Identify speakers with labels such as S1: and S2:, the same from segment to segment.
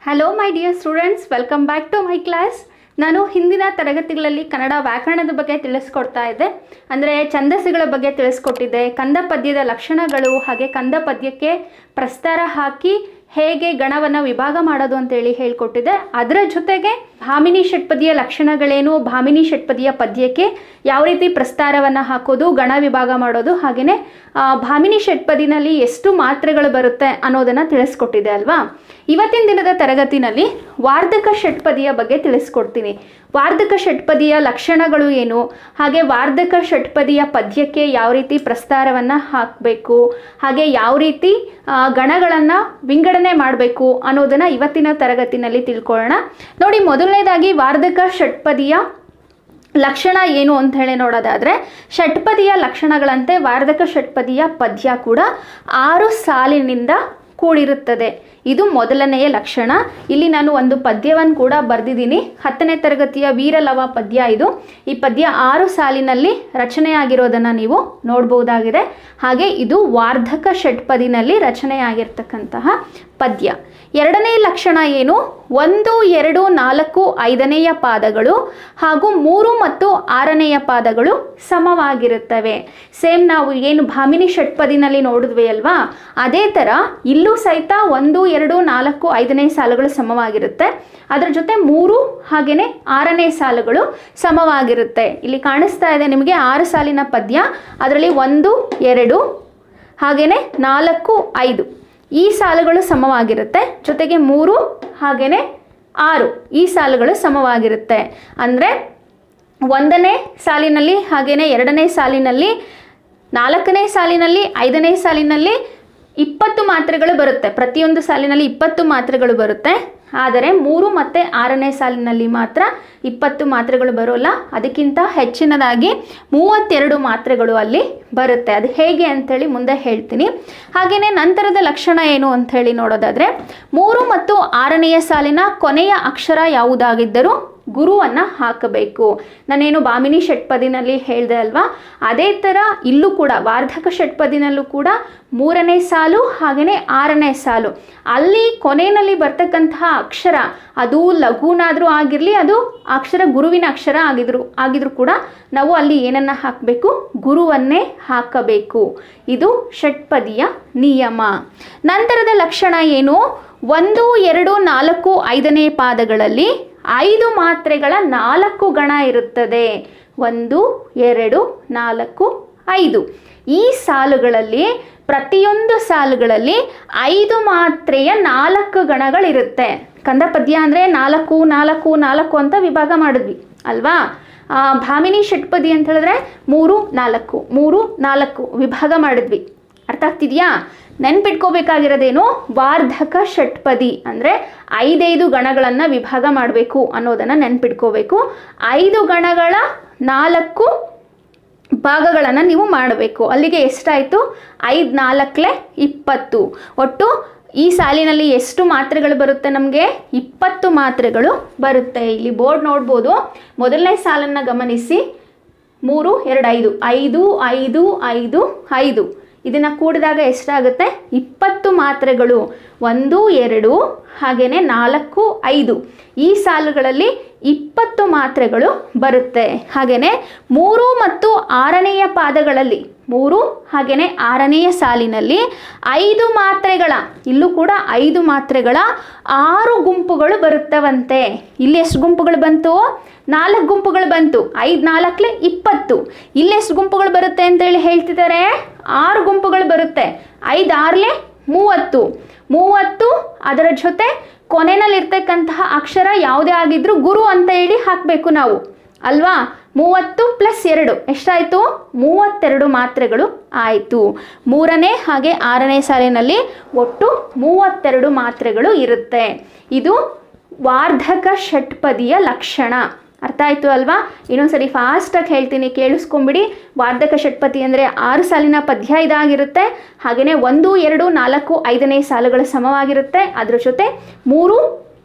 S1: hello my dear students welcome back to my class ನಾನು ಹಿಂದಿನ ತರಗತಿಗಳಲ್ಲಿ ಕನ್ನಡ ವ್ಯಾಕರಣದ ಬಗ್ಗೆ ತಿಳಿಸ್ಕೊಡ್ತಾ ಇದ್ದೆ ಅಂದರೆ ಛಂದಸ್ಸುಗಳ ಬಗ್ಗೆ ತಿಳಿಸ್ಕೊಟ್ಟಿದ್ದೆ ಕಂದ ಪದ್ಯದ ಲಕ್ಷಣಗಳು ಹಾಗೆ ಕಂದ ಪದ್ಯಕ್ಕೆ ಪ್ರಸ್ತಾರ ಹಾಕಿ ಹೇಗೆ ಗಣವನ್ನು ವಿಭಾಗ ಮಾಡೋದು ಅಂತೇಳಿ ಹೇಳ್ಕೊಟ್ಟಿದ್ದೆ ಅದರ ಜೊತೆಗೆ ಭಾಮಿನಿ ಷಟ್ಪದಿಯ ಲಕ್ಷಣಗಳೇನು ಭಾಮಿನಿ ಷಟ್ಪದಿಯ ಪದ್ಯಕ್ಕೆ ಯಾವ ರೀತಿ ಪ್ರಸ್ತಾರವನ್ನು ಹಾಕೋದು ಗಣ ವಿಭಾಗ ಮಾಡೋದು ಹಾಗೆಯೇ ಭಾಮಿನಿ ಷಟ್ಪದಿನಲ್ಲಿ ಎಷ್ಟು ಮಾತ್ರೆಗಳು ಬರುತ್ತೆ ಅನ್ನೋದನ್ನು ತಿಳಿಸ್ಕೊಟ್ಟಿದೆ ಅಲ್ವಾ ಇವತ್ತಿನ ದಿನದ ತರಗತಿನಲ್ಲಿ ವಾರ್ಧಕ ಷಟ್ಪದಿಯ ಬಗ್ಗೆ ತಿಳಿಸ್ಕೊಡ್ತೀನಿ ವಾರ್ಧಕ ಷಟ್ಪದಿಯ ಲಕ್ಷಣಗಳು ಏನು ಹಾಗೆ ವಾರ್ಧಕ ಷಟ್ಪದಿಯ ಪದ್ಯಕ್ಕೆ ಯಾವ ರೀತಿ ಪ್ರಸ್ತಾರವನ್ನು ಹಾಕಬೇಕು ಹಾಗೆ ಯಾವ ರೀತಿ ಗಣಗಳನ್ನು ವಿಂಗಡಣೆ ಮಾಡಬೇಕು ಅನ್ನೋದನ್ನು ಇವತ್ತಿನ ತರಗತಿನಲ್ಲಿ ತಿಳ್ಕೊಳ್ಳೋಣ ನೋಡಿ ಮೊದಲನೇದಾಗಿ ವಾರ್ಧಕ ಷಟ್ಪದಿಯ ಲಕ್ಷಣ ಏನು ಅಂತ ಹೇಳಿ ನೋಡೋದಾದರೆ ಷಟ್ಪದಿಯ ಲಕ್ಷಣಗಳಂತೆ ವಾರ್ಧಕ ಷಟ್ಪದಿಯ ಪದ್ಯ ಕೂಡ ಆರು ಸಾಲಿನಿಂದ ಕೂಡಿರುತ್ತದೆ ಇದು ಮೊದಲನೆಯ ಲಕ್ಷಣ ಇಲ್ಲಿ ನಾನು ಒಂದು ಪದ್ಯವನ್ನು ಕೂಡ ಬರೆದಿದ್ದೀನಿ ಹತ್ತನೇ ತರಗತಿಯ ವೀರಲವ ಪದ್ಯ ಇದು ಈ ಪದ್ಯ ಆರು ಸಾಲಿನಲ್ಲಿ ರಚನೆಯಾಗಿರೋದನ್ನು ನೀವು ನೋಡ್ಬೋದಾಗಿದೆ ಹಾಗೆ ಇದು ವಾರ್ಧಕ ಷಟ್ಪದಿನಲ್ಲಿ ರಚನೆಯಾಗಿರ್ತಕ್ಕಂತಹ ಪದ್ಯ ಎರಡನೇ ಲಕ್ಷಣ ಏನು ಒಂದು ಎರಡು ನಾಲ್ಕು ಐದನೆಯ ಪಾದಗಳು ಹಾಗೂ ಮೂರು ಮತ್ತು ಆರನೆಯ ಪಾದಗಳು ಸಮವಾಗಿರುತ್ತವೆ ಸೇಮ್ ನಾವು ಏನು ಭಾಮಿನಿ ಷಟ್ಪದಿನಲ್ಲಿ ನೋಡಿದ್ವಿ ಅಲ್ವಾ ಅದೇ ಥರ ಇಲ್ಲೂ ಸಹಿತ ಒಂದು ಎರಡು ನಾಲ್ಕು ಐದನೇ ಸಾಲುಗಳು ಸಮವಾಗಿರುತ್ತೆ ಅದರ ಜೊತೆ ಮೂರು ಹಾಗೆಯೇ ಆರನೇ ಸಾಲುಗಳು ಸಮವಾಗಿರುತ್ತೆ ಇಲ್ಲಿ ಕಾಣಿಸ್ತಾ ಇದೆ ನಿಮಗೆ ಆರು ಸಾಲಿನ ಪದ್ಯ ಅದರಲ್ಲಿ ಒಂದು ಎರಡು ಹಾಗೆಯೇ ನಾಲ್ಕು ಐದು ಈ ಸಾಲುಗಳು ಸಮವಾಗಿರುತ್ತೆ ಜೊತೆಗೆ ಮೂರು ಹಾಗೆಯೇ ಆರು ಈ ಸಾಲುಗಳು ಸಮವಾಗಿರುತ್ತೆ ಅಂದರೆ ಒಂದನೇ ಸಾಲಿನಲ್ಲಿ ಹಾಗೆಯೇ ಎರಡನೇ ಸಾಲಿನಲ್ಲಿ ನಾಲ್ಕನೇ ಸಾಲಿನಲ್ಲಿ ಐದನೇ ಸಾಲಿನಲ್ಲಿ ಇಪ್ಪತ್ತು ಮಾತ್ರೆಗಳು ಬರುತ್ತೆ ಪ್ರತಿಯೊಂದು ಸಾಲಿನಲ್ಲಿ ಇಪ್ಪತ್ತು ಮಾತ್ರೆಗಳು ಬರುತ್ತೆ ಆದರೆ ಮೂರು ಮತ್ತು ಆರನೇ ಸಾಲಿನಲ್ಲಿ ಮಾತ್ರ ಇಪ್ಪತ್ತು ಮಾತ್ರೆಗಳು ಬರೋಲ್ಲ ಅದಕ್ಕಿಂತ ಹೆಚ್ಚಿನದಾಗಿ ಮೂವತ್ತೆರಡು ಮಾತ್ರೆಗಳು ಅಲ್ಲಿ ಬರುತ್ತೆ ಅದು ಹೇಗೆ ಅಂಥೇಳಿ ಮುಂದೆ ಹೇಳ್ತೀನಿ ಹಾಗೆಯೇ ನಂತರದ ಲಕ್ಷಣ ಏನು ಅಂಥೇಳಿ ನೋಡೋದಾದರೆ ಮೂರು ಮತ್ತು ಆರನೆಯ ಸಾಲಿನ ಕೊನೆಯ ಅಕ್ಷರ ಯಾವುದಾಗಿದ್ದರೂ ಗುರುವನ್ನು ಹಾಕಬೇಕು ನಾನೇನು ಬಾಮಿನಿ ಷಟ್ಪದಿನಲ್ಲಿ ಹೇಳಿದೆ ಅಲ್ವಾ ಅದೇ ಥರ ಇಲ್ಲೂ ಕೂಡ ವಾರ್ಧಕ ಷಟ್ಪದಿನಲ್ಲೂ ಕೂಡ ಮೂರನೇ ಸಾಲು ಹಾಗೆಯೇ ಆರನೇ ಸಾಲು ಅಲ್ಲಿ ಕೊನೆಯಲ್ಲಿ ಬರ್ತಕ್ಕಂತಹ ಅಕ್ಷರ ಅದು ಲಘುನಾದರೂ ಆಗಿರಲಿ ಅದು ಅಕ್ಷರ ಗುರುವಿನ ಅಕ್ಷರ ಆಗಿದ್ರು ಆಗಿದ್ರು ಕೂಡ ನಾವು ಅಲ್ಲಿ ಏನನ್ನು ಹಾಕಬೇಕು ಗುರುವನ್ನೇ ಹಾಕಬೇಕು ಇದು ಷಟ್ಪದಿಯ ನಿಯಮ ನಂತರದ ಲಕ್ಷಣ ಏನು ಒಂದು ಎರಡು ನಾಲ್ಕು ಐದನೇ ಪಾದಗಳಲ್ಲಿ ಐದು ಮಾತ್ರೆಗಳ ನಾಲ್ಕು ಗಣ ಇರುತ್ತದೆ ಒಂದು ಎರಡು ನಾಲ್ಕು ಐದು ಈ ಸಾಲುಗಳಲ್ಲಿ ಪ್ರತಿಯೊಂದು ಸಾಲುಗಳಲ್ಲಿ ಐದು ಮಾತ್ರೆಯ ನಾಲ್ಕು ಗಣಗಳಿರುತ್ತೆ ಕಂದ ಪದ್ಯ ಅಂದರೆ ನಾಲ್ಕು ನಾಲ್ಕು ನಾಲ್ಕು ಅಂತ ವಿಭಾಗ ಮಾಡಿದ್ವಿ ಅಲ್ವಾ ಭಾಮಿನಿ ಷಟ್ಪದಿ ಅಂತ ಹೇಳಿದ್ರೆ ಮೂರು ನಾಲ್ಕು ಮೂರು ನಾಲ್ಕು ವಿಭಾಗ ಮಾಡಿದ್ವಿ ಅರ್ಥ ಆಗ್ತಿದೆಯಾ ನೆನ್ಪಿಟ್ಕೋಬೇಕಾಗಿರೋದೇನು ವಾರ್ಧಕ ಷಟ್ಪದಿ ಅಂದರೆ ಐದೈದು ಗಣಗಳನ್ನು ವಿಭಾಗ ಮಾಡಬೇಕು ಅನ್ನೋದನ್ನು ನೆನ್ಪಿಟ್ಕೋಬೇಕು ಐದು ಗಣಗಳ ನಾಲ್ಕು ಭಾಗಗಳನ್ನು ನೀವು ಮಾಡಬೇಕು ಅಲ್ಲಿಗೆ ಎಷ್ಟಾಯಿತು ಐದು ನಾಲ್ಕಲೆ ಇಪ್ಪತ್ತು ಒಟ್ಟು ಈ ಸಾಲಿನಲ್ಲಿ ಎಷ್ಟು ಮಾತ್ರೆಗಳು ಬರುತ್ತೆ ನಮಗೆ ಇಪ್ಪತ್ತು ಮಾತ್ರೆಗಳು ಬರುತ್ತೆ ಇಲ್ಲಿ ಬೋರ್ಡ್ ನೋಡ್ಬೋದು ಮೊದಲನೇ ಸಾಲನ್ನು ಗಮನಿಸಿ ಮೂರು ಎರಡು ಐದು ಐದು ಐದು ಐದು ಐದು ಇದನ್ನು ಕೂಡಿದಾಗ ಎಷ್ಟಾಗುತ್ತೆ ಇಪ್ಪತ್ತು ಮಾತ್ರೆಗಳು ಒಂದು ಎರಡು ಹಾಗೆಯೇ ನಾಲ್ಕು ಐದು ಈ ಸಾಲುಗಳಲ್ಲಿ ಇಪ್ಪತ್ತು ಮಾತ್ರೆಗಳು ಬರುತ್ತೆ ಹಾಗೆಯೇ ಮೂರು ಮತ್ತು ಆರನೆಯ ಪಾದಗಳಲ್ಲಿ ಮೂರು ಹಾಗೆಯೇ ಆರನೆಯ ಸಾಲಿನಲ್ಲಿ ಐದು ಮಾತ್ರೆಗಳ ಇಲ್ಲೂ ಕೂಡ ಐದು ಮಾತ್ರೆಗಳ ಆರು ಗುಂಪುಗಳು ಬರುತ್ತವಂತೆ ಇಲ್ಲಿ ಎಷ್ಟು ಗುಂಪುಗಳು ಬಂತು ನಾಲ್ಕು ಗುಂಪುಗಳು ಬಂತು ಐದು ನಾಲ್ಕಲೆ ಇಪ್ಪತ್ತು ಇಲ್ಲಿ ಎಷ್ಟು ಗುಂಪುಗಳು ಬರುತ್ತೆ ಅಂತೇಳಿ ಹೇಳ್ತಿದ್ದಾರೆ ಆರು ಗುಂಪುಗಳು ಬರುತ್ತೆ ಐದು ಆರ್ಲೆ ಮೂವತ್ತು ಮೂವತ್ತು ಅದರ ಜೊತೆ ಕೊನೆಯಲ್ಲಿರ್ತಕ್ಕಂತಹ ಅಕ್ಷರ ಯಾವುದೇ ಆಗಿದ್ರೂ ಗುರು ಅಂತ ಹೇಳಿ ಹಾಕಬೇಕು ನಾವು ಅಲ್ವಾ ಮೂವತ್ತು ಪ್ಲಸ್ ಎರಡು ಎಷ್ಟಾಯಿತು ಮೂವತ್ತೆರಡು ಮಾತ್ರೆಗಳು ಆಯಿತು ಮೂರನೇ ಹಾಗೆ ಆರನೇ ಸಾಲಿನಲ್ಲಿ ಒಟ್ಟು ಮೂವತ್ತೆರಡು ಮಾತ್ರೆಗಳು ಇರುತ್ತೆ ಇದು ವಾರ್ಧಕ ಷಟ್ಪದಿಯ ಲಕ್ಷಣ ಅರ್ಥ ಆಯಿತು ಅಲ್ವಾ ಇನ್ನೊಂದ್ಸರಿ ಫಾಸ್ಟಾಗಿ ಹೇಳ್ತೀನಿ ಕೇಳಿಸ್ಕೊಂಬಿಡಿ ವಾರ್ಧಕ ಷಟ್ಪದಿ ಅಂದರೆ ಆರು ಸಾಲಿನ ಪದ್ಯ ಇದಾಗಿರುತ್ತೆ ಹಾಗೆಯೇ ಒಂದು ಎರಡು ನಾಲ್ಕು ಐದನೇ ಸಾಲುಗಳು ಸಮವಾಗಿರುತ್ತೆ ಅದ್ರ ಜೊತೆ ಮೂರು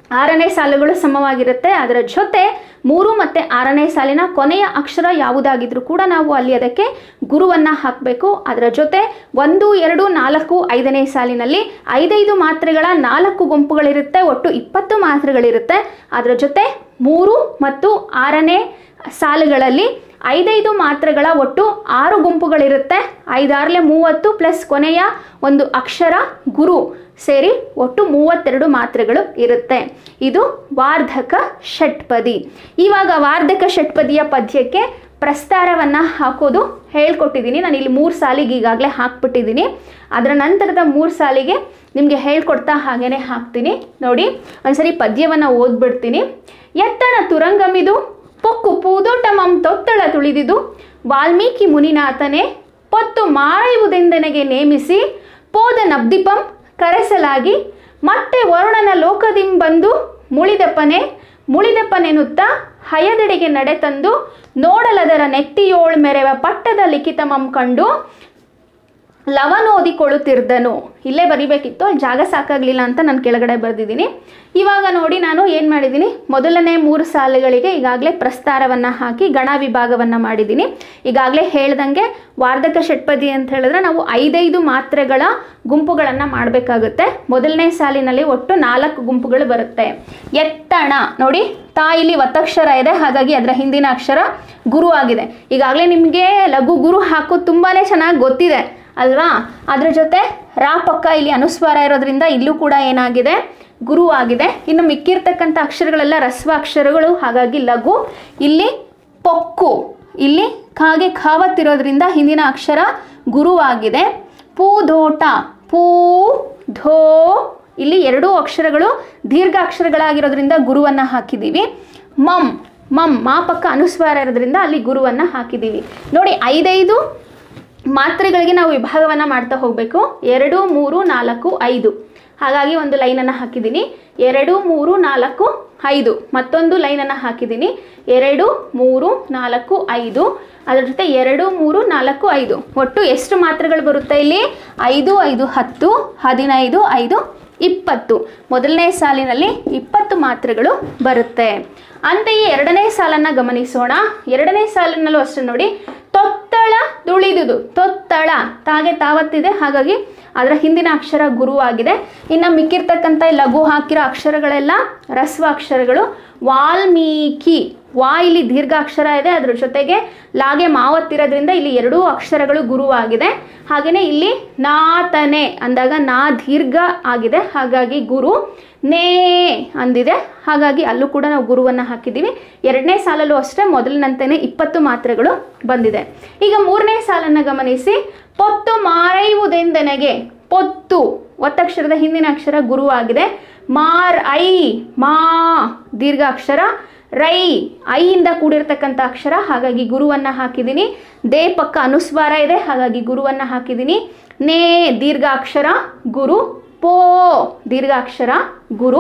S1: ಆರನೇ ಸಾಲುಗಳು ಸಮವಾಗಿರುತ್ತೆ ಅದರ ಜೊತೆ ಮೂರು ಮತ್ತು ಆರನೇ ಸಾಲಿನ ಕೊನೆಯ ಅಕ್ಷರ ಯಾವುದಾಗಿದ್ರೂ ಕೂಡ ನಾವು ಅಲ್ಲಿ ಅದಕ್ಕೆ ಗುರುವನ್ನು ಹಾಕಬೇಕು ಅದರ ಜೊತೆ ಒಂದು ಎರಡು ನಾಲ್ಕು ಐದನೇ ಸಾಲಿನಲ್ಲಿ ಐದೈದು ಮಾತ್ರೆಗಳ ನಾಲ್ಕು ಗುಂಪುಗಳಿರುತ್ತೆ ಒಟ್ಟು ಇಪ್ಪತ್ತು ಮಾತ್ರೆಗಳಿರುತ್ತೆ ಅದರ ಜೊತೆ ಮೂರು ಮತ್ತು ಆರನೇ ಸಾಲುಗಳಲ್ಲಿ ಐದೈದು ಮಾತ್ರೆಗಳ ಒಟ್ಟು ಆರು ಗುಂಪುಗಳಿರುತ್ತೆ ಐದಾರಲೆ ಮೂವತ್ತು ಪ್ಲಸ್ ಕೊನೆಯ ಒಂದು ಅಕ್ಷರ ಗುರು ಸೇರಿ ಒಟ್ಟು ಮೂವತ್ತೆರಡು ಮಾತ್ರೆಗಳು ಇರುತ್ತೆ ಇದು ವಾರ್ಧಕ ಷಟ್ಪದಿ ಇವಾಗ ವಾರ್ಧಕ ಷಟ್ಪದಿಯ ಪದ್ಯಕ್ಕೆ ಪ್ರಸ್ತಾರವನ್ನು ಹಾಕೋದು ಹೇಳ್ಕೊಟ್ಟಿದ್ದೀನಿ ನಾನು ಇಲ್ಲಿ ಮೂರು ಸಾಲಿಗೆ ಈಗಾಗಲೇ ಹಾಕ್ಬಿಟ್ಟಿದ್ದೀನಿ ಅದರ ನಂತರದ ಮೂರು ಸಾಲಿಗೆ ನಿಮಗೆ ಹೇಳ್ಕೊಡ್ತಾ ಹಾಗೇನೆ ಹಾಕ್ತೀನಿ ನೋಡಿ ಒಂದ್ಸರಿ ಪದ್ಯವನ್ನು ಓದ್ಬಿಡ್ತೀನಿ ಎತ್ತಣ ತುರಂಗಮಿದು ಪೊಕ್ಕು ಪೂದೋಟಮಂ ತೊತ್ತಳ ತುಳಿದಿದು ವಾಲ್ಮೀಕಿ ಮುನಿನಾಥನೇ ಪೊತ್ತು ಮಾರೆಯುವುದೆಂದನೆಗೆ ನೇಮಿಸಿ ಪೋದ ನಬ್ದಿಪಂ ಕರೆಸಲಾಗಿ ಮತ್ತೆ ವರುಣನ ಲೋಕದಿಂ ಬಂದು ಮುಳಿದಪ್ಪನೆ ಮುಳಿದಪ್ಪನೆನ್ನುತ್ತಾ ಹಯದೆಡೆಗೆ ನಡೆತಂದು ನೋಡಲದರ ನೆತ್ತಿಯೋಳ್ ಮೆರೆವ ಪಟ್ಟದ ಲಿಖಿತಮಂ ಕಂಡು ಲವನೋದಿಕೊಳ್ಳುತ್ತಿರ್ದನು ಇಲ್ಲೇ ಬರಿಬೇಕಿತ್ತು ಅಲ್ಲಿ ಜಾಗ ಸಾಕಾಗಲಿಲ್ಲ ಅಂತ ನಾನು ಕೆಳಗಡೆ ಬರೆದಿದ್ದೀನಿ ಇವಾಗ ನೋಡಿ ನಾನು ಏನು ಮಾಡಿದ್ದೀನಿ ಮೊದಲನೇ ಮೂರು ಸಾಲುಗಳಿಗೆ ಈಗಾಗಲೇ ಪ್ರಸ್ತಾರವನ್ನು ಹಾಕಿ ಗಣ ವಿಭಾಗವನ್ನು ಮಾಡಿದ್ದೀನಿ ಈಗಾಗಲೇ ಹೇಳ್ದಂಗೆ ವಾರ್ಧಕ ಷಟ್ಪದಿ ಅಂತ ಹೇಳಿದ್ರೆ ನಾವು ಐದೈದು ಮಾತ್ರೆಗಳ ಗುಂಪುಗಳನ್ನು ಮಾಡಬೇಕಾಗುತ್ತೆ ಮೊದಲನೇ ಸಾಲಿನಲ್ಲಿ ಒಟ್ಟು ನಾಲ್ಕು ಗುಂಪುಗಳು ಬರುತ್ತೆ ಎತ್ತಣ ನೋಡಿ ತಾ ಇಲ್ಲಿ ಒತ್ತಕ್ಷರ ಇದೆ ಹಾಗಾಗಿ ಅದರ ಹಿಂದಿನ ಅಕ್ಷರ ಗುರು ಆಗಿದೆ ಈಗಾಗಲೇ ನಿಮಗೆ ಲಘು ಗುರು ಹಾಕೋದು ತುಂಬಾ ಚೆನ್ನಾಗಿ ಗೊತ್ತಿದೆ ಅಲ್ವಾ ಅದ್ರ ಜೊತೆ ರಾ ಪಕ್ಕ ಇಲ್ಲಿ ಅನುಸ್ವಾರ ಇರೋದ್ರಿಂದ ಇಲ್ಲೂ ಕೂಡ ಏನಾಗಿದೆ ಗುರು ಆಗಿದೆ ಇನ್ನು ಮಿಕ್ಕಿರ್ತಕ್ಕಂಥ ಅಕ್ಷರಗಳೆಲ್ಲ ರಸ್ವ ಅಕ್ಷರಗಳು ಹಾಗಾಗಿ ಲಘು ಇಲ್ಲಿ ಪೊಕ್ಕು ಇಲ್ಲಿ ಕಾಗೆ ಖಾವತ್ತಿರೋದ್ರಿಂದ ಹಿಂದಿನ ಅಕ್ಷರ ಗುರು ಆಗಿದೆ ಪೂದೋಟ ಪೂ ಧೋ ಇಲ್ಲಿ ಎರಡೂ ಅಕ್ಷರಗಳು ದೀರ್ಘ ಅಕ್ಷರಗಳಾಗಿರೋದ್ರಿಂದ ಗುರುವನ್ನು ಹಾಕಿದ್ದೀವಿ ಮಮ್ ಮಮ್ ಮಾ ಪಕ್ಕ ಅನುಸ್ವಾರ ಇರೋದ್ರಿಂದ ಅಲ್ಲಿ ಗುರುವನ್ನು ಹಾಕಿದ್ದೀವಿ ನೋಡಿ ಐದೈದು ಮಾತ್ರೆಗಳಿಗೆ ನಾವು ವಿಭಾಗವನ್ನು ಮಾಡ್ತಾ ಹೋಗಬೇಕು ಎರಡು ಮೂರು ನಾಲ್ಕು ಐದು ಹಾಗಾಗಿ ಒಂದು ಲೈನನ್ನು ಹಾಕಿದ್ದೀನಿ ಎರಡು ಮೂರು ನಾಲ್ಕು ಐದು ಮತ್ತೊಂದು ಲೈನನ್ನು ಹಾಕಿದ್ದೀನಿ ಎರಡು ಮೂರು ನಾಲ್ಕು ಐದು ಅದರ ಜೊತೆ ಎರಡು ಮೂರು ನಾಲ್ಕು ಐದು ಒಟ್ಟು ಎಷ್ಟು ಮಾತ್ರೆಗಳು ಬರುತ್ತೆ ಇಲ್ಲಿ ಐದು ಐದು ಹತ್ತು ಹದಿನೈದು ಐದು ಇಪ್ಪತ್ತು ಮೊದಲನೇ ಸಾಲಿನಲ್ಲಿ ಇಪ್ಪತ್ತು ಮಾತ್ರೆಗಳು ಬರುತ್ತೆ ಅಂತೆಯೇ ಎರಡನೇ ಸಾಲನ್ನು ಗಮನಿಸೋಣ ಎರಡನೇ ಸಾಲಿನಲ್ಲೂ ಅಷ್ಟೇ ನೋಡಿ ತೊತ್ತಳ ತುಳಿದುದು ತೊತ್ತಳ ತಾಗೆ ತಾವತ್ತಿದೆ ಹಾಗಾಗಿ ಅದರ ಹಿಂದಿನ ಅಕ್ಷರ ಗುರು ಆಗಿದೆ ಇನ್ನು ಮಿಕ್ಕಿರ್ತಕ್ಕಂಥ ಲಘು ಹಾಕಿರೋ ಅಕ್ಷರಗಳೆಲ್ಲ ರಸ್ವ ಅಕ್ಷರಗಳು ವಾಲ್ಮೀಕಿ ವಾ ಇಲ್ಲಿ ದೀರ್ಘ ಅಕ್ಷರ ಇದೆ ಅದ್ರ ಜೊತೆಗೆ ಲಾಗೆ ಮಾವತ್ತಿರೋದ್ರಿಂದ ಇಲ್ಲಿ ಎರಡೂ ಅಕ್ಷರಗಳು ಗುರುವಾಗಿದೆ ಹಾಗೆಯೇ ಇಲ್ಲಿ ನಾತನೆ ಅಂದಾಗ ನಾ ದೀರ್ಘ ಆಗಿದೆ ಹಾಗಾಗಿ ಗುರು ನೇ ಅಂದಿದೆ ಹಾಗಾಗಿ ಅಲ್ಲೂ ಕೂಡ ನಾವು ಗುರುವನ್ನು ಹಾಕಿದ್ದೀವಿ ಎರಡನೇ ಸಾಲಲ್ಲೂ ಅಷ್ಟೇ ಮೊದಲಿನಂತೆಯೇ ಇಪ್ಪತ್ತು ಮಾತ್ರೆಗಳು ಬಂದಿದೆ ಈಗ ಮೂರನೇ ಸಾಲನ್ನು ಗಮನಿಸಿ ಪೊತ್ತು ಮಾರೈವುದೆಂದೆನಗೆ ಪೊತ್ತು ಒತ್ತಕ್ಷರದ ಹಿಂದಿನ ಅಕ್ಷರ ಗುರುವಾಗಿದೆ ಮಾರ್ ಐ ಮಾ ದೀರ್ಘ ಅಕ್ಷರ ರೈ ಐಯಿಂದ ಕೂಡಿರ್ತಕ್ಕಂಥ ಅಕ್ಷರ ಹಾಗಾಗಿ ಗುರುವನ್ನು ಹಾಕಿದ್ದೀನಿ ದೇ ಪಕ್ಕ ಅನುಸ್ವಾರ ಇದೆ ಹಾಗಾಗಿ ಗುರುವನ್ನು ಹಾಕಿದ್ದೀನಿ ನೇ ದೀರ್ಘ ಅಕ್ಷರ ಗುರು ಪೋ ದೀರ್ಘಾಕ್ಷರ ಗುರು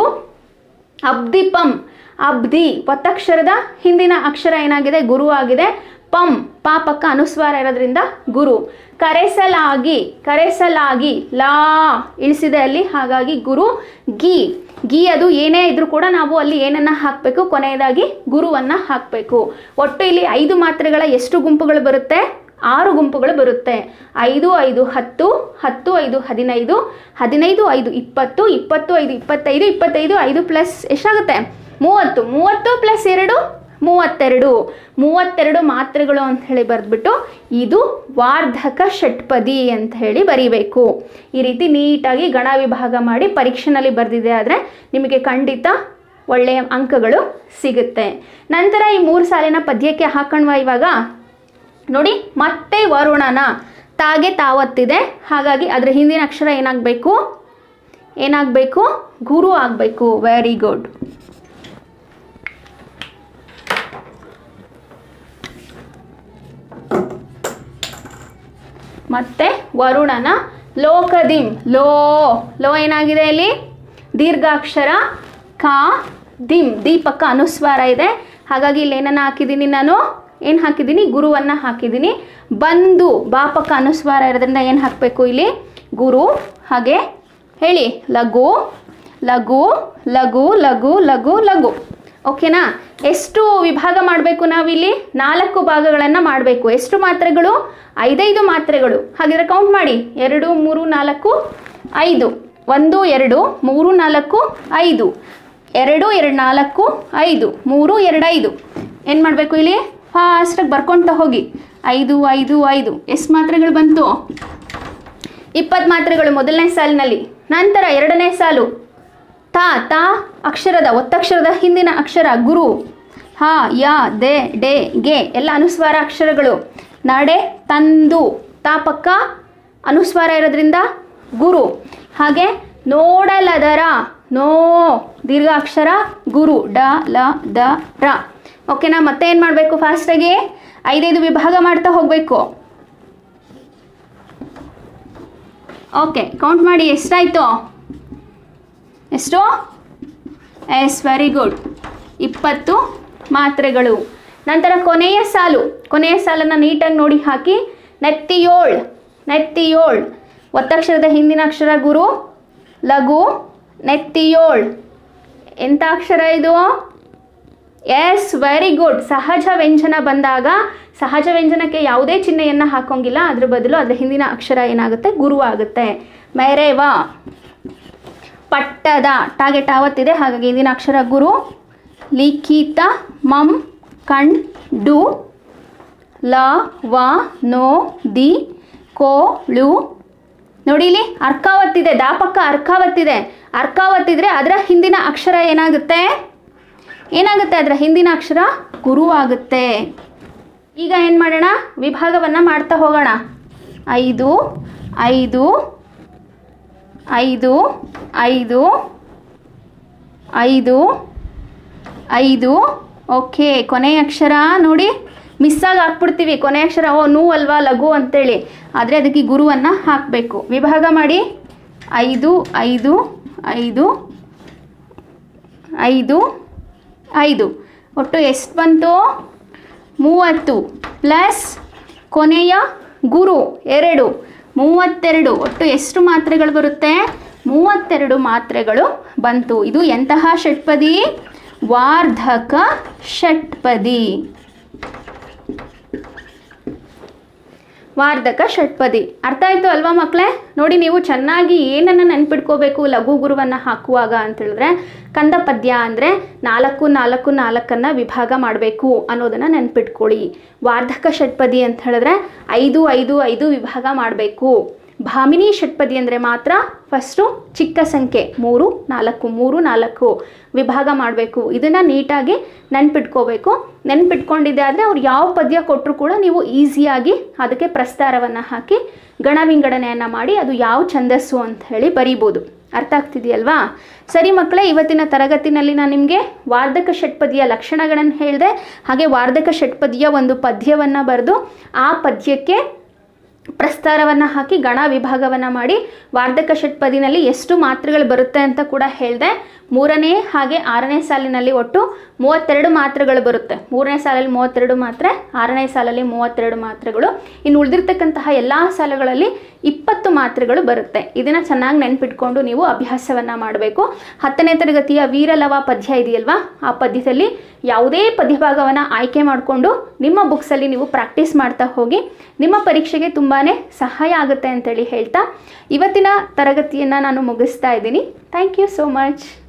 S1: ಅಬ್ದಿಪಂ ಅಬ್ದಿ ಒತ್ತಕ್ಷರದ ಹಿಂದಿನ ಅಕ್ಷರ ಏನಾಗಿದೆ ಗುರು ಆಗಿದೆ ಪಂ ಪಾಪಕ್ಕ ಅನುಸ್ವಾರ ಇರೋದ್ರಿಂದ ಗುರು ಕರೆಸಲಾಗಿ ಕರೆಸಲಾಗಿ ಲಾ ಇಳಿಸಿದೆ ಅಲ್ಲಿ ಹಾಗಾಗಿ ಗುರು ಗಿ ಗಿ ಅದು ಏನೇ ಇದ್ರೂ ಕೂಡ ನಾವು ಅಲ್ಲಿ ಏನನ್ನ ಹಾಕಬೇಕು ಕೊನೆಯದಾಗಿ ಗುರುವನ್ನು ಹಾಕಬೇಕು ಒಟ್ಟು ಇಲ್ಲಿ ಐದು ಮಾತ್ರೆಗಳ ಎಷ್ಟು ಗುಂಪುಗಳು ಬರುತ್ತೆ ಆರು ಗುಂಪುಗಳು ಬರುತ್ತೆ ಐದು ಐದು ಹತ್ತು ಹತ್ತು ಐದು ಹದಿನೈದು ಹದಿನೈದು ಐದು ಇಪ್ಪತ್ತು ಇಪ್ಪತ್ತು ಐದು ಇಪ್ಪತ್ತೈದು ಇಪ್ಪತ್ತೈದು ಐದು ಪ್ಲಸ್ ಎಷ್ಟಾಗುತ್ತೆ ಮೂವತ್ತು ಮೂವತ್ತು ಪ್ಲಸ್ ಎರಡು ಮೂವತ್ತೆರಡು ಮೂವತ್ತೆರಡು ಮಾತ್ರೆಗಳು ಅಂತ ಹೇಳಿ ಬರೆದ್ಬಿಟ್ಟು ಇದು ವಾರ್ಧಕ ಷಟ್ಪದಿ ಅಂತ ಹೇಳಿ ಬರೀಬೇಕು ಈ ರೀತಿ ನೀಟಾಗಿ ಗಣ ವಿಭಾಗ ಮಾಡಿ ಪರೀಕ್ಷೆನಲ್ಲಿ ಬರೆದಿದೆ ಆದರೆ ನಿಮಗೆ ಖಂಡಿತ ಒಳ್ಳೆಯ ಅಂಕಗಳು ಸಿಗುತ್ತೆ ನಂತರ ಈ ಮೂರು ಸಾಲಿನ ಪದ್ಯಕ್ಕೆ ಹಾಕಣ್ವ ಇವಾಗ ನೋಡಿ ಮತ್ತೆ ವರುಣನ ತಾಗೆ ತಾವತ್ತಿದೆ ಹಾಗಾಗಿ ಅದರ ಹಿಂದಿನ ಅಕ್ಷರ ಏನಾಗಬೇಕು ಏನಾಗಬೇಕು ಗುರು ಆಗಬೇಕು ವೆರಿ ಗುಡ್ ಮತ್ತೆ ವರುಣನ ಲೋಕದಿಂ ಲೋ ಲೋ ಏನಾಗಿದೆ ಇಲ್ಲಿ ದೀರ್ಘಾಕ್ಷರ ಕಾ ದಿಮ್ ದೀಪಕ್ಕ ಅನುಸ್ವಾರ ಇದೆ ಹಾಗಾಗಿ ಇಲ್ಲಿ ಏನನ್ನ ಹಾಕಿದ್ದೀನಿ ನಾನು ಏನು ಹಾಕಿದ್ದೀನಿ ಗುರುವನ್ನು ಹಾಕಿದ್ದೀನಿ ಬಂದು ಬಾಪಕ್ಕ ಅನುಸ್ವಾರ ಇರೋದ್ರಿಂದ ಏನು ಹಾಕಬೇಕು ಇಲ್ಲಿ ಗುರು ಹಾಗೆ ಹೇಳಿ ಲಘು ಲಘು ಲಘು ಲಘು ಲಘು ಲಘು ಓಕೆನಾ ಎಷ್ಟು ವಿಭಾಗ ಮಾಡಬೇಕು ನಾವಿಲ್ಲಿ ನಾಲ್ಕು ಭಾಗಗಳನ್ನು ಮಾಡಬೇಕು ಎಷ್ಟು ಮಾತ್ರೆಗಳು ಐದೈದು ಮಾತ್ರೆಗಳು ಹಾಗಿದ್ರೆ ಕೌಂಟ್ ಮಾಡಿ ಎರಡು ಮೂರು ನಾಲ್ಕು ಐದು ಒಂದು ಎರಡು ಮೂರು ನಾಲ್ಕು ಐದು ಎರಡು ಎರಡು ನಾಲ್ಕು ಐದು ಮೂರು ಎರಡು ಐದು ಏನು ಮಾಡಬೇಕು ಇಲ್ಲಿ ಫಾಸ್ಟಾಗಿ ಬರ್ಕೊಳ್ತಾ ಹೋಗಿ ಐದು ಐದು ಐದು ಎಷ್ಟು ಮಾತ್ರೆಗಳು ಬಂತು ಇಪ್ಪತ್ತು ಮಾತ್ರೆಗಳು ಮೊದಲನೇ ಸಾಲಿನಲ್ಲಿ ನಂತರ ಎರಡನೇ ಸಾಲು ತಾ ತಾ ಅಕ್ಷರದ ಒತ್ತಕ್ಷರದ ಹಿಂದಿನ ಅಕ್ಷರ ಗುರು ಹ ಯ ದೆ ಡೆ ಗೆ ಎಲ್ಲ ಅನುಸ್ವಾರ ಅಕ್ಷರಗಳು ನಡೆ ತಂದು ತಾ ಪಕ್ಕ ಅನುಸ್ವಾರ ಇರೋದ್ರಿಂದ ಗುರು ಹಾಗೆ ನೋಡಲದರ ನೋ ದೀರ್ಘ ಅಕ್ಷರ ಗುರು ಡ ಲ ದ ರ ಓಕೆನಾ ಮತ್ತೆ ಏನು ಮಾಡಬೇಕು ಫಾಸ್ಟಾಗಿ ಐದೈದು ವಿಭಾಗ ಮಾಡ್ತಾ ಹೋಗಬೇಕು ಓಕೆ ಕೌಂಟ್ ಮಾಡಿ ಎಷ್ಟಾಯಿತು ಎಷ್ಟು ಎಸ್ ವೆರಿ ಗುಡ್ ಇಪ್ಪತ್ತು ಮಾತ್ರೆಗಳು ನಂತರ ಕೊನೆಯ ಸಾಲು ಕೊನೆಯ ಸಾಲನ್ನು ನೀಟಾಗಿ ನೋಡಿ ಹಾಕಿ ನೆತ್ತಿಯೋಳ್ ನೆತ್ತಿಯೋಳ್ ಒತ್ತಕ್ಷರದ ಹಿಂದಿನ ಅಕ್ಷರ ಗುರು ಲಘು ನೆತ್ತಿಯೋಳ್ ಎಂಥ ಅಕ್ಷರ ಇದು ಎಸ್ ವೆರಿ ಗುಡ್ ಸಹಜ ವ್ಯಂಜನ ಬಂದಾಗ ಸಹಜ ವ್ಯಂಜನಕ್ಕೆ ಯಾವುದೇ ಚಿಹ್ನೆಯನ್ನು ಹಾಕೋಂಗಿಲ್ಲ ಅದ್ರ ಬದಲು ಅದರ ಹಿಂದಿನ ಅಕ್ಷರ ಏನಾಗುತ್ತೆ ಗುರು ಆಗುತ್ತೆ ಮೆರೆವ ಪಟ್ಟದ ಟಾಗೆ ಟಾವತ್ತಿದೆ ಹಾಗಾಗಿ ಹಿಂದಿನ ಅಕ್ಷರ ಗುರು ಲಿಖಿತ ಮಂ ಕಣ್ ಡು ಲ ವ ನೋ ದಿ ಕೋ ಳು ನೋಡಿ ಇಲ್ಲಿ ಅರ್ಕಾವತ್ತಿದೆ ದಾಪಕ್ಕ ಅರ್ಕಾವತ್ತಿದೆ ಅರ್ಕಾವತ್ತಿದ್ರೆ ಅದರ ಹಿಂದಿನ ಅಕ್ಷರ ಏನಾಗುತ್ತೆ ಏನಾಗುತ್ತೆ ಅದರ ಹಿಂದಿನ ಅಕ್ಷರ ಗುರು ಆಗುತ್ತೆ ಈಗ ಏನು ಮಾಡೋಣ ವಿಭಾಗವನ್ನು ಮಾಡ್ತಾ ಹೋಗೋಣ ಐದು ಐದು ಐದು ಐದು ಐದು ಐದು ಓಕೆ ಕೊನೆಯ ಅಕ್ಷರ ನೋಡಿ ಮಿಸ್ಸಾಗಿ ಹಾಕ್ಬಿಡ್ತೀವಿ ಕೊನೆಯ ಅಕ್ಷರ ಓ ನೂ ಅಲ್ವಾ ಲಘು ಅಂತೇಳಿ ಆದರೆ ಅದಕ್ಕೆ ಗುರುವನ್ನು ಹಾಕಬೇಕು ವಿಭಾಗ ಮಾಡಿ ಐದು ಐದು ಐದು ಐದು ಐದು ಒಟ್ಟು ಎಷ್ಟು ಬಂತು ಮೂವತ್ತು ಪ್ಲಸ್ ಕೊನೆಯ ಗುರು ಎರಡು ಮೂವತ್ತೆರಡು ಒಟ್ಟು ಎಷ್ಟು ಮಾತ್ರೆಗಳು ಬರುತ್ತೆ ಮೂವತ್ತೆರಡು ಮಾತ್ರೆಗಳು ಬಂತು ಇದು ಎಂತಹ ಷಟ್ಪದಿ ವಾರ್ಧಕ ಷಟ್ಪದಿ ವಾರ್ಧಕ ಷಟ್ಪದಿ ಅರ್ಥ ಆಯಿತು ಅಲ್ವಾ ಮಕ್ಕಳೇ ನೋಡಿ ನೀವು ಚೆನ್ನಾಗಿ ಏನನ್ನು ನೆನ್ಪಿಟ್ಕೋಬೇಕು ಲಘು ಗುರುವನ್ನು ಹಾಕುವಾಗ ಅಂತ ಹೇಳಿದ್ರೆ ಕಂದ ಪದ್ಯ ಅಂದರೆ ನಾಲ್ಕು ನಾಲ್ಕು ನಾಲ್ಕನ್ನು ವಿಭಾಗ ಮಾಡಬೇಕು ಅನ್ನೋದನ್ನು ನೆನ್ಪಿಟ್ಕೊಳ್ಳಿ ವಾರ್ಧಕ ಷಟ್ಪದಿ ಅಂತ ಹೇಳಿದ್ರೆ ಐದು ಐದು ಐದು ವಿಭಾಗ ಮಾಡಬೇಕು ಭಾಮಿನಿ ಷಟ್ಪದಿ ಅಂದರೆ ಮಾತ್ರ ಫಸ್ಟು ಚಿಕ್ಕ ಸಂಖ್ಯೆ ಮೂರು ನಾಲ್ಕು ಮೂರು ನಾಲ್ಕು ವಿಭಾಗ ಮಾಡಬೇಕು ಇದನ್ನು ನೀಟಾಗಿ ನೆನ್ಪಿಟ್ಕೋಬೇಕು ನೆನ್ಪಿಟ್ಕೊಂಡಿದ್ದೆ ಆದರೆ ಅವ್ರು ಯಾವ ಪದ್ಯ ಕೊಟ್ಟರು ಕೂಡ ನೀವು ಈಸಿಯಾಗಿ ಅದಕ್ಕೆ ಪ್ರಸ್ತಾರವನ್ನು ಹಾಕಿ ಗಣ ವಿಂಗಡಣೆಯನ್ನು ಮಾಡಿ ಅದು ಯಾವ ಛಂದಸ್ಸು ಅಂತ ಹೇಳಿ ಬರೀಬೋದು ಅರ್ಥ ಆಗ್ತಿದೆಯಲ್ವಾ ಸರಿ ಮಕ್ಕಳೇ ಇವತ್ತಿನ ತರಗತಿನಲ್ಲಿ ನಾನು ನಿಮಗೆ ವಾರ್ಧಕ ಷಟ್ಪದಿಯ ಲಕ್ಷಣಗಳನ್ನು ಹೇಳಿದೆ ಹಾಗೆ ವಾರ್ಧಕ ಷಟ್ಪದಿಯ ಒಂದು ಪದ್ಯವನ್ನು ಬರೆದು ಆ ಪದ್ಯಕ್ಕೆ ಪ್ರಸ್ತಾರವನ್ನು ಹಾಕಿ ಗಣ ವಿಭಾಗವನ್ನು ಮಾಡಿ ವಾರ್ಧಕ ಷಟ್ಪದಿನಲ್ಲಿ ಎಷ್ಟು ಮಾತ್ರೆಗಳು ಬರುತ್ತೆ ಅಂತ ಕೂಡ ಹೇಳಿದೆ ಮೂರನೇ ಹಾಗೆ ಆರನೇ ಸಾಲಿನಲ್ಲಿ ಒಟ್ಟು ಮೂವತ್ತೆರಡು ಮಾತ್ರೆಗಳು ಬರುತ್ತೆ ಮೂರನೇ ಸಾಲಲ್ಲಿ ಮೂವತ್ತೆರಡು ಮಾತ್ರೆ ಆರನೇ ಸಾಲಲ್ಲಿ ಮೂವತ್ತೆರಡು ಮಾತ್ರೆಗಳು ಇನ್ನು ಉಳಿದಿರ್ತಕ್ಕಂತಹ ಎಲ್ಲ ಸಾಲುಗಳಲ್ಲಿ ಇಪ್ಪತ್ತು ಮಾತ್ರೆಗಳು ಬರುತ್ತೆ ಇದನ್ನು ಚೆನ್ನಾಗಿ ನೆನ್ಪಿಟ್ಕೊಂಡು ನೀವು ಅಭ್ಯಾಸವನ್ನು ಮಾಡಬೇಕು ಹತ್ತನೇ ತರಗತಿಯ ವೀರಲವ ಪದ್ಯ ಇದೆಯಲ್ವಾ ಆ ಪದ್ಯದಲ್ಲಿ ಯಾವುದೇ ಪದ್ಯಭಾಗವನ್ನು ಆಯ್ಕೆ ಮಾಡಿಕೊಂಡು ನಿಮ್ಮ ಬುಕ್ಸಲ್ಲಿ ನೀವು ಪ್ರಾಕ್ಟೀಸ್ ಮಾಡ್ತಾ ಹೋಗಿ ನಿಮ್ಮ ಪರೀಕ್ಷೆಗೆ ತುಂಬಾ ಸಹಾಯ ಆಗುತ್ತೆ ಅಂತೇಳಿ ಹೇಳ್ತಾ ಇವತ್ತಿನ ತರಗತಿಯನ್ನು ನಾನು ಮುಗಿಸ್ತಾ ಇದ್ದೀನಿ ಥ್ಯಾಂಕ್ ಯು ಸೋ ಮಚ್